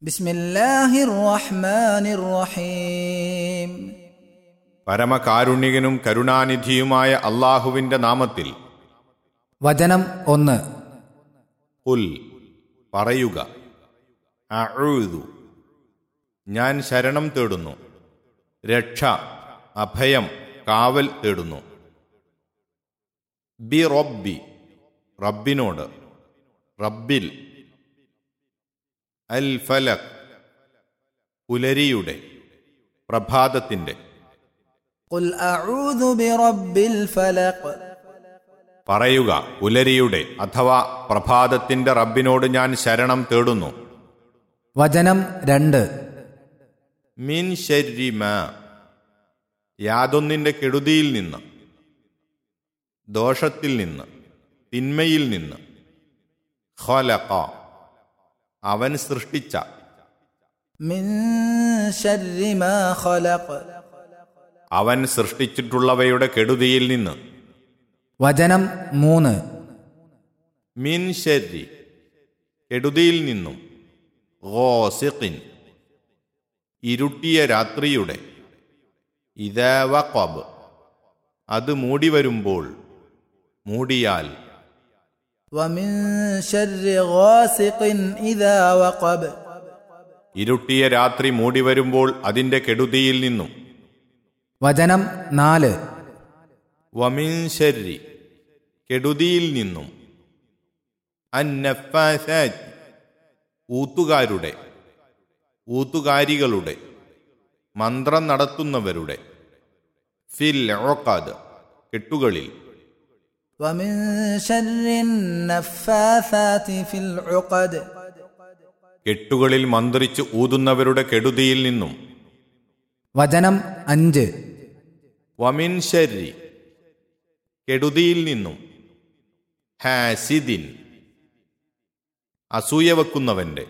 بسم الله الرحمن الرحيم പരമകാരുണികനും കരുണാനിധിയുമായ അള്ളാഹുവിന്റെ നാമത്തിൽ വചനം ഒന്ന് ഉൽ പറയുക അഊദു ഞാൻ ശരണം തേടുന്നു രക്ഷ അഭയം കാവൽ തേടുന്നു ബി റബ്ബി റബ്ബിനോട് റബ്ബിൽ അൽ ഫലക് പുലരിയുടെ പ്രഭാതത്തിൻ്റെ قل أعوذ برب الفلق പറയുക പുലരിയുടെ അഥവാ പ്രഭാതത്തിന്റെ റബ്ബിനോട് ഞാൻ ശരണം തേടുന്നു വചനം രണ്ട് മിൻ ശരിമ യാതൊന്നിന്റെ കെടുതിയിൽ നിന്ന് ദോഷത്തിൽ നിന്ന് തിന്മയിൽ നിന്ന് ഖലഖ അവൻ സൃഷ്ടിച്ച من شر ما خلق അവൻ സൃഷ്ടിച്ചിട്ടുള്ളവയുടെ കെടുതിയിൽ നിന്ന് വചനം മൂന്ന് മിൻ ശരി കെടുതിയിൽ നിന്നും ഗോസിഖിൻ ഇരുട്ടിയ രാത്രിയുടെ ഇതവഖബ് അത് മൂടി വരുമ്പോൾ മൂടിയാൽ ومن شر غاسق إذا وقب ഇരുട്ടിയ രാത്രി മൂടി വരുമ്പോൾ അതിന്റെ കെടുതിയിൽ നിന്നും വചനം നാല് വമിൻ ശരി കെടുതിയിൽ നിന്നും അന്നഫാസാറ്റ് ഊത്തുകാരുടെ ഊത്തുകാരികളുടെ മന്ത്രം നടത്തുന്നവരുടെ ഫിൽ ഓക്കാദ് കെട്ടുകളിൽ ومن شر النفاثات في العقد കെട്ടുകളിൽ മന്ത്രിച്ച് ഊതുന്നവരുടെ കെടുതിയിൽ നിന്നും വചനം അഞ്ച് വമിൻ ശരി കെടുതിയിൽ നിന്നും ഹാസിദിൻ അസൂയ വെക്കുന്നവന്റെ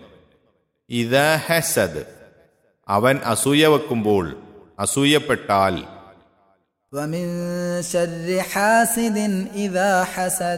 ഇത ഹസദ് അവൻ അസൂയ വെക്കുമ്പോൾ അസൂയപ്പെട്ടാൽ ومن شر حاسد إذا حسد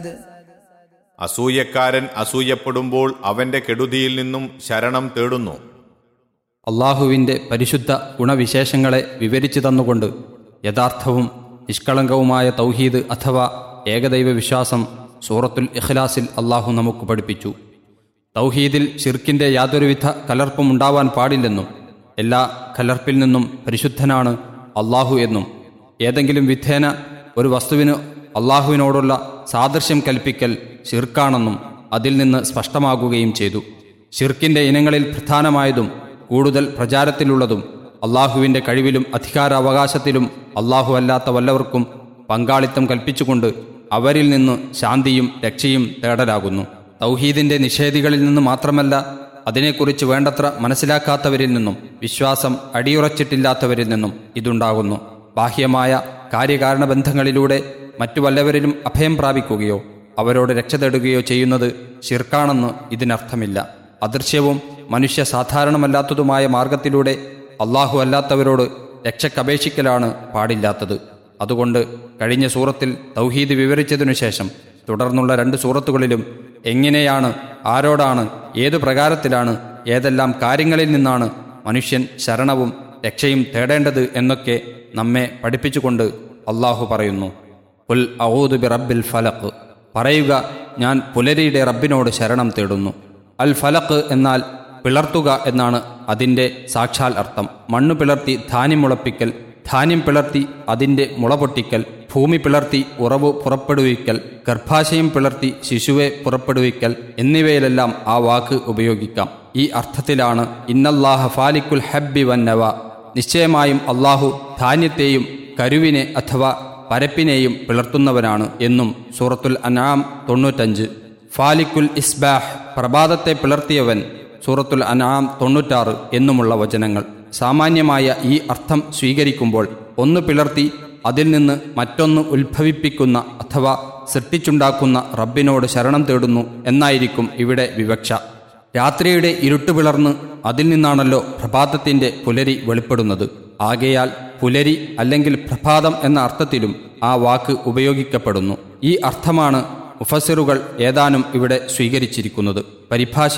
അസൂയക്കാരൻ അസൂയപ്പെടുമ്പോൾ അവന്റെ കെടുതിയിൽ നിന്നും ശരണം തേടുന്നു അള്ളാഹുവിൻ്റെ പരിശുദ്ധ ഗുണവിശേഷങ്ങളെ വിവരിച്ചു തന്നുകൊണ്ട് യഥാർത്ഥവും നിഷ്കളങ്കവുമായ തൗഹീദ് അഥവാ ഏകദൈവ വിശ്വാസം സൂറത്തുൽ ഇഖ്ലാസിൽ അള്ളാഹു നമുക്ക് പഠിപ്പിച്ചു തൗഹീദിൽ ഷിർക്കിൻ്റെ യാതൊരുവിധ കലർപ്പും ഉണ്ടാവാൻ പാടില്ലെന്നും എല്ലാ കലർപ്പിൽ നിന്നും പരിശുദ്ധനാണ് അള്ളാഹു എന്നും ഏതെങ്കിലും വിധേന ഒരു വസ്തുവിന് അള്ളാഹുവിനോടുള്ള സാദൃശ്യം കൽപ്പിക്കൽ ഷിർക്കാണെന്നും അതിൽ നിന്ന് സ്പഷ്ടമാകുകയും ചെയ്തു ഷിർക്കിൻ്റെ ഇനങ്ങളിൽ പ്രധാനമായതും കൂടുതൽ പ്രചാരത്തിലുള്ളതും അള്ളാഹുവിൻ്റെ കഴിവിലും അധികാരാവകാശത്തിലും അള്ളാഹു അല്ലാത്ത വല്ലവർക്കും പങ്കാളിത്തം കൽപ്പിച്ചുകൊണ്ട് അവരിൽ നിന്ന് ശാന്തിയും രക്ഷയും തേടലാകുന്നു തൗഹീദിൻ്റെ നിഷേധികളിൽ നിന്ന് മാത്രമല്ല അതിനെക്കുറിച്ച് വേണ്ടത്ര മനസ്സിലാക്കാത്തവരിൽ നിന്നും വിശ്വാസം അടിയുറച്ചിട്ടില്ലാത്തവരിൽ നിന്നും ഇതുണ്ടാകുന്നു ബാഹ്യമായ കാര്യകാരണ ബന്ധങ്ങളിലൂടെ മറ്റു വല്ലവരിലും അഭയം പ്രാപിക്കുകയോ അവരോട് രക്ഷ തേടുകയോ ചെയ്യുന്നത് ഷിർക്കാണെന്ന് ഇതിനർത്ഥമില്ല അദൃശ്യവും മനുഷ്യ സാധാരണമല്ലാത്തതുമായ മാർഗത്തിലൂടെ അള്ളാഹു അല്ലാത്തവരോട് രക്ഷക്കപേക്ഷിക്കലാണ് പാടില്ലാത്തത് അതുകൊണ്ട് കഴിഞ്ഞ സൂറത്തിൽ തൗഹീദ് വിവരിച്ചതിനു ശേഷം തുടർന്നുള്ള രണ്ട് സൂറത്തുകളിലും എങ്ങനെയാണ് ആരോടാണ് ഏതു പ്രകാരത്തിലാണ് ഏതെല്ലാം കാര്യങ്ങളിൽ നിന്നാണ് മനുഷ്യൻ ശരണവും രക്ഷയും തേടേണ്ടത് എന്നൊക്കെ നമ്മെ പഠിപ്പിച്ചുകൊണ്ട് അള്ളാഹു പറയുന്നു ഉൽ ഔദു ബി റബ്ബിൽ ഫലഖ് പറയുക ഞാൻ പുലരിയുടെ റബ്ബിനോട് ശരണം തേടുന്നു അൽ ഫലഖ് എന്നാൽ പിളർത്തുക എന്നാണ് അതിൻ്റെ സാക്ഷാൽ അർത്ഥം മണ്ണ് പിളർത്തി ധാന്യം മുളപ്പിക്കൽ ധാന്യം പിളർത്തി അതിൻ്റെ മുള പൊട്ടിക്കൽ ഭൂമി പിളർത്തി ഉറവ് പുറപ്പെടുവിക്കൽ ഗർഭാശയം പിളർത്തി ശിശുവെ പുറപ്പെടുവിക്കൽ എന്നിവയിലെല്ലാം ആ വാക്ക് ഉപയോഗിക്കാം ഈ അർത്ഥത്തിലാണ് ഇന്നല്ലാഹ ഫാലിക്കുൽ ഹബ്ബി വന്നവ നിശ്ചയമായും അള്ളാഹു ധാന്യത്തെയും കരുവിനെ അഥവാ പരപ്പിനെയും പിളർത്തുന്നവനാണ് എന്നും സൂറത്തുൽ അനാം തൊണ്ണൂറ്റഞ്ച് ഫാലിക്കുൽ ഇസ്ബാഹ് പ്രഭാതത്തെ പിളർത്തിയവൻ സൂറത്തുൽ അനാം തൊണ്ണൂറ്റാറ് എന്നുമുള്ള വചനങ്ങൾ സാമാന്യമായ ഈ അർത്ഥം സ്വീകരിക്കുമ്പോൾ ഒന്ന് പിളർത്തി അതിൽ നിന്ന് മറ്റൊന്ന് ഉത്ഭവിപ്പിക്കുന്ന അഥവാ സൃഷ്ടിച്ചുണ്ടാക്കുന്ന റബ്ബിനോട് ശരണം തേടുന്നു എന്നായിരിക്കും ഇവിടെ വിവക്ഷ രാത്രിയുടെ ഇരുട്ട് പിളർന്ന് അതിൽ നിന്നാണല്ലോ പ്രഭാതത്തിന്റെ പുലരി വെളിപ്പെടുന്നത് ആകയാൽ പുലരി അല്ലെങ്കിൽ പ്രഭാതം എന്ന അർത്ഥത്തിലും ആ വാക്ക് ഉപയോഗിക്കപ്പെടുന്നു ഈ അർത്ഥമാണ് മുഫസിറുകൾ ഏതാനും ഇവിടെ സ്വീകരിച്ചിരിക്കുന്നത് പരിഭാഷയിൽ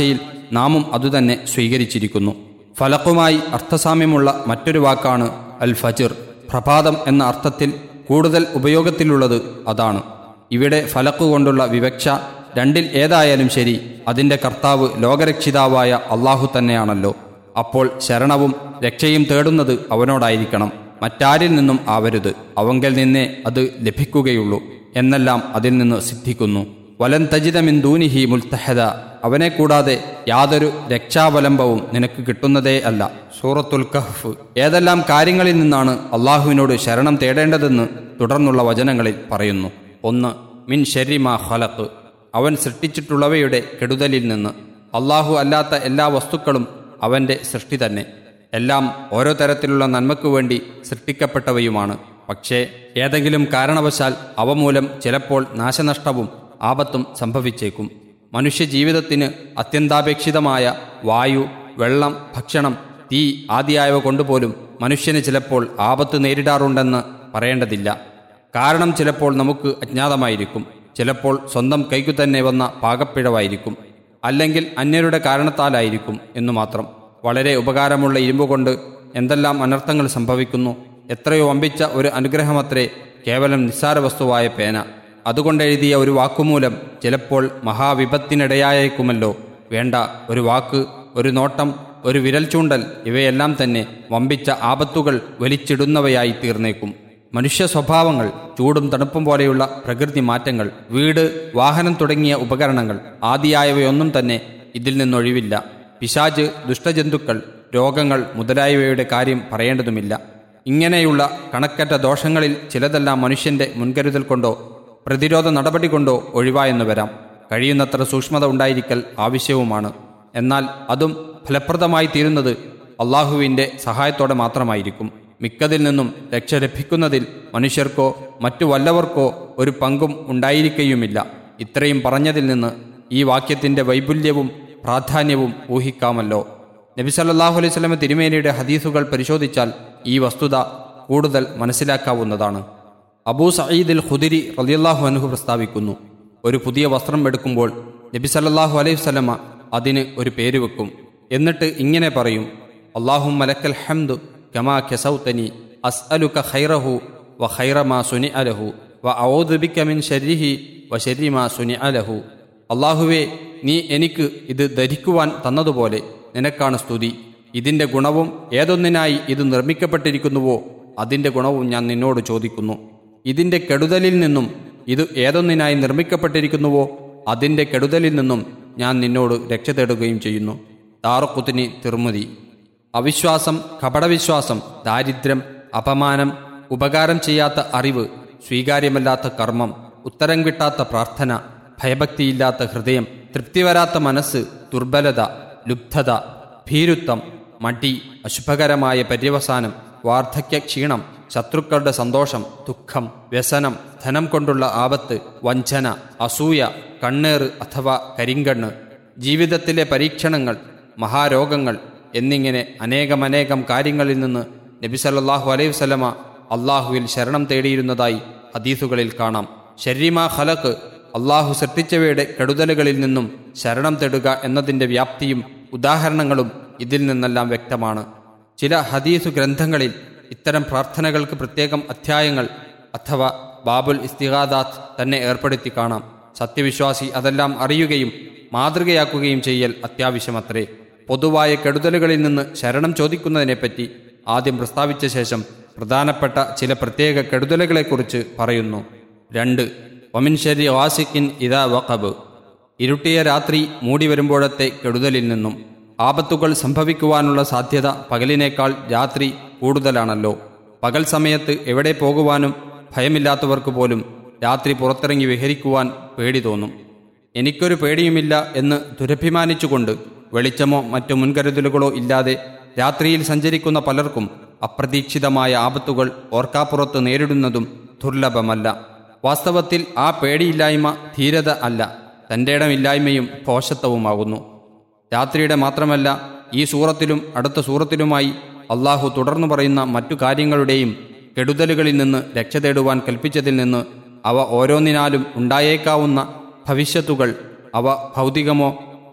നാമും അതുതന്നെ സ്വീകരിച്ചിരിക്കുന്നു ഫലക്കുമായി അർത്ഥസാമ്യമുള്ള മറ്റൊരു വാക്കാണ് അൽ ഫജിർ പ്രഭാതം എന്ന അർത്ഥത്തിൽ കൂടുതൽ ഉപയോഗത്തിലുള്ളത് അതാണ് ഇവിടെ ഫലക്കു കൊണ്ടുള്ള വിവക്ഷ രണ്ടിൽ ഏതായാലും ശരി അതിൻ്റെ കർത്താവ് ലോകരക്ഷിതാവായ അള്ളാഹു തന്നെയാണല്ലോ അപ്പോൾ ശരണവും രക്ഷയും തേടുന്നത് അവനോടായിരിക്കണം മറ്റാരിൽ നിന്നും ആവരുത് അവങ്കൽ നിന്നേ അത് ലഭിക്കുകയുള്ളൂ എന്നെല്ലാം അതിൽ നിന്ന് സിദ്ധിക്കുന്നു വലൻ തജിതമിൻ ദൂനിഹി മുൽത്തഹദ അവനെ കൂടാതെ യാതൊരു രക്ഷാവലംബവും നിനക്ക് കിട്ടുന്നതേ അല്ല സൂറത്തുൽ കഹ്ഫ് ഏതെല്ലാം കാര്യങ്ങളിൽ നിന്നാണ് അള്ളാഹുവിനോട് ശരണം തേടേണ്ടതെന്ന് തുടർന്നുള്ള വചനങ്ങളിൽ പറയുന്നു ഒന്ന് മിൻ ഷെരിമ ഖലഖ് അവൻ സൃഷ്ടിച്ചിട്ടുള്ളവയുടെ കെടുതലിൽ നിന്ന് അള്ളാഹു അല്ലാത്ത എല്ലാ വസ്തുക്കളും അവൻ്റെ സൃഷ്ടി തന്നെ എല്ലാം ഓരോ തരത്തിലുള്ള നന്മയ്ക്കു വേണ്ടി സൃഷ്ടിക്കപ്പെട്ടവയുമാണ് പക്ഷേ ഏതെങ്കിലും കാരണവശാൽ അവ മൂലം ചിലപ്പോൾ നാശനഷ്ടവും ആപത്തും സംഭവിച്ചേക്കും മനുഷ്യ ജീവിതത്തിന് അത്യന്താപേക്ഷിതമായ വായു വെള്ളം ഭക്ഷണം തീ ആദിയായവ കൊണ്ടുപോലും മനുഷ്യന് ചിലപ്പോൾ ആപത്ത് നേരിടാറുണ്ടെന്ന് പറയേണ്ടതില്ല കാരണം ചിലപ്പോൾ നമുക്ക് അജ്ഞാതമായിരിക്കും ചിലപ്പോൾ സ്വന്തം കൈക്കു തന്നെ വന്ന പാകപ്പിഴവായിരിക്കും അല്ലെങ്കിൽ അന്യരുടെ കാരണത്താലായിരിക്കും എന്നു മാത്രം വളരെ ഉപകാരമുള്ള ഇരുമ്പ് കൊണ്ട് എന്തെല്ലാം അനർത്ഥങ്ങൾ സംഭവിക്കുന്നു എത്രയോ വമ്പിച്ച ഒരു അനുഗ്രഹമത്രേ കേവലം നിസ്സാര വസ്തുവായ പേന അതുകൊണ്ടെഴുതിയ ഒരു വാക്കുമൂലം ചിലപ്പോൾ മഹാവിപത്തിനിടയായേക്കുമല്ലോ വേണ്ട ഒരു വാക്ക് ഒരു നോട്ടം ഒരു വിരൽ ചൂണ്ടൽ ഇവയെല്ലാം തന്നെ വമ്പിച്ച ആപത്തുകൾ വലിച്ചിടുന്നവയായി തീർന്നേക്കും മനുഷ്യ സ്വഭാവങ്ങൾ ചൂടും തണുപ്പും പോലെയുള്ള പ്രകൃതി മാറ്റങ്ങൾ വീട് വാഹനം തുടങ്ങിയ ഉപകരണങ്ങൾ ആദിയായവയൊന്നും തന്നെ ഇതിൽ നിന്നൊഴിവില്ല പിശാജ് ദുഷ്ടജന്തുക്കൾ രോഗങ്ങൾ മുതലായവയുടെ കാര്യം പറയേണ്ടതുമില്ല ഇങ്ങനെയുള്ള കണക്കറ്റ ദോഷങ്ങളിൽ ചിലതെല്ലാം മനുഷ്യന്റെ മുൻകരുതൽ കൊണ്ടോ പ്രതിരോധ നടപടി കൊണ്ടോ ഒഴിവായെന്നു വരാം കഴിയുന്നത്ര സൂക്ഷ്മത ഉണ്ടായിരിക്കൽ ആവശ്യവുമാണ് എന്നാൽ അതും ഫലപ്രദമായി തീരുന്നത് അള്ളാഹുവിൻ്റെ സഹായത്തോടെ മാത്രമായിരിക്കും മിക്കതിൽ നിന്നും രക്ഷ ലഭിക്കുന്നതിൽ മനുഷ്യർക്കോ മറ്റു വല്ലവർക്കോ ഒരു പങ്കും ഉണ്ടായിരിക്കുകയുമില്ല ഇത്രയും പറഞ്ഞതിൽ നിന്ന് ഈ വാക്യത്തിൻ്റെ വൈപുല്യവും പ്രാധാന്യവും ഊഹിക്കാമല്ലോ നബി സല്ലല്ലാഹു അലൈഹി സ്വലമ തിരുമേനിയുടെ ഹദീസുകൾ പരിശോധിച്ചാൽ ഈ വസ്തുത കൂടുതൽ മനസ്സിലാക്കാവുന്നതാണ് അബൂ സഈദുൽ ഖുദിരി റളിയല്ലാഹു അൻഹു പ്രസ്താവിക്കുന്നു ഒരു പുതിയ വസ്ത്രം എടുക്കുമ്പോൾ നബി സല്ലല്ലാഹു അലൈഹി വസല്ലമ അതിന് ഒരു പേര് വെക്കും എന്നിട്ട് ഇങ്ങനെ പറയും അള്ളാഹു മലക്കൽ ഹംദു കമാ ഖെസൗത്തനി അസ്അലുക ഖൈറഹു വ ഖൈറ മാ സുനി അലഹു വ ഔദു ബിക മിൻ ഷർരിഹി വ ഷർരി മാ സുനി അലഹു അള്ളാഹുവേ നീ എനിക്ക് ഇത് ധരിക്കുവാൻ തന്നതുപോലെ നിനക്കാണ് സ്തുതി ഇതിൻ്റെ ഗുണവും ഏതൊന്നിനായി ഇത് നിർമ്മിക്കപ്പെട്ടിരിക്കുന്നുവോ അതിൻ്റെ ഗുണവും ഞാൻ നിന്നോട് ചോദിക്കുന്നു ഇതിൻ്റെ കെടുതലിൽ നിന്നും ഇത് ഏതൊന്നിനായി നിർമ്മിക്കപ്പെട്ടിരിക്കുന്നുവോ അതിൻ്റെ കെടുതലിൽ നിന്നും ഞാൻ നിന്നോട് രക്ഷ തേടുകയും ചെയ്യുന്നു താറക്കുത്തിനി തിർമുതി അവിശ്വാസം കപടവിശ്വാസം ദാരിദ്ര്യം അപമാനം ഉപകാരം ചെയ്യാത്ത അറിവ് സ്വീകാര്യമല്ലാത്ത കർമ്മം ഉത്തരം കിട്ടാത്ത പ്രാർത്ഥന ഭയഭക്തിയില്ലാത്ത ഹൃദയം തൃപ്തി വരാത്ത മനസ്സ് ദുർബലത ലുബ്ധത ഭീരുത്വം മടി അശുഭകരമായ പര്യവസാനം വാർദ്ധക്യ ക്ഷീണം ശത്രുക്കളുടെ സന്തോഷം ദുഃഖം വ്യസനം ധനം കൊണ്ടുള്ള ആപത്ത് വഞ്ചന അസൂയ കണ്ണേറ് അഥവാ കരിങ്കണ്ണ് ജീവിതത്തിലെ പരീക്ഷണങ്ങൾ മഹാരോഗങ്ങൾ എന്നിങ്ങനെ അനേകമനേകം കാര്യങ്ങളിൽ നിന്ന് നബി സല്ലല്ലാഹു അലൈഹി വസല്ലമ അള്ളാഹുവിൽ ശരണം തേടിയിരുന്നതായി ഹദീസുകളിൽ കാണാം ഷരീമ ഖലക്ക് അള്ളാഹു സൃഷ്ടിച്ചവയുടെ കെടുതലുകളിൽ നിന്നും ശരണം തേടുക എന്നതിൻ്റെ വ്യാപ്തിയും ഉദാഹരണങ്ങളും ഇതിൽ നിന്നെല്ലാം വ്യക്തമാണ് ചില ഹദീസു ഗ്രന്ഥങ്ങളിൽ ഇത്തരം പ്രാർത്ഥനകൾക്ക് പ്രത്യേകം അധ്യായങ്ങൾ അഥവാ ബാബുൽ ഇസ്തിഹാദാത്ത് തന്നെ ഏർപ്പെടുത്തി കാണാം സത്യവിശ്വാസി അതെല്ലാം അറിയുകയും മാതൃകയാക്കുകയും ചെയ്യൽ അത്യാവശ്യമത്രേ പൊതുവായ കെടുതലുകളിൽ നിന്ന് ശരണം ചോദിക്കുന്നതിനെപ്പറ്റി ആദ്യം പ്രസ്താവിച്ച ശേഷം പ്രധാനപ്പെട്ട ചില പ്രത്യേക കെടുതലുകളെക്കുറിച്ച് പറയുന്നു രണ്ട് ഒമിൻഷരി വാസിക്കിൻ ഇതാ വഖബ് ഇരുട്ടിയ രാത്രി മൂടി വരുമ്പോഴത്തെ കെടുതലിൽ നിന്നും ആപത്തുകൾ സംഭവിക്കുവാനുള്ള സാധ്യത പകലിനേക്കാൾ രാത്രി കൂടുതലാണല്ലോ പകൽ സമയത്ത് എവിടെ പോകുവാനും ഭയമില്ലാത്തവർക്ക് പോലും രാത്രി പുറത്തിറങ്ങി വിഹരിക്കുവാൻ പേടി തോന്നും എനിക്കൊരു പേടിയുമില്ല എന്ന് ദുരഭിമാനിച്ചുകൊണ്ട് വെളിച്ചമോ മറ്റു മുൻകരുതലുകളോ ഇല്ലാതെ രാത്രിയിൽ സഞ്ചരിക്കുന്ന പലർക്കും അപ്രതീക്ഷിതമായ ആപത്തുകൾ ഓർക്കാപ്പുറത്ത് നേരിടുന്നതും ദുർലഭമല്ല വാസ്തവത്തിൽ ആ പേടിയില്ലായ്മ ധീരത അല്ല തൻ്റെ ഇടമില്ലായ്മയും പോഷത്വവുമാകുന്നു രാത്രിയുടെ മാത്രമല്ല ഈ സൂറത്തിലും അടുത്ത സൂറത്തിലുമായി അള്ളാഹു തുടർന്നു പറയുന്ന മറ്റു കാര്യങ്ങളുടെയും കെടുതലുകളിൽ നിന്ന് രക്ഷ തേടുവാൻ കൽപ്പിച്ചതിൽ നിന്ന് അവ ഓരോന്നിനാലും ഉണ്ടായേക്കാവുന്ന ഭവിഷ്യത്തുകൾ അവ ഭൗതികമോ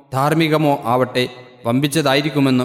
ധാർമ്മികമോ ആവട്ടെ വമ്പിച്ചതായിരിക്കുമെന്ന്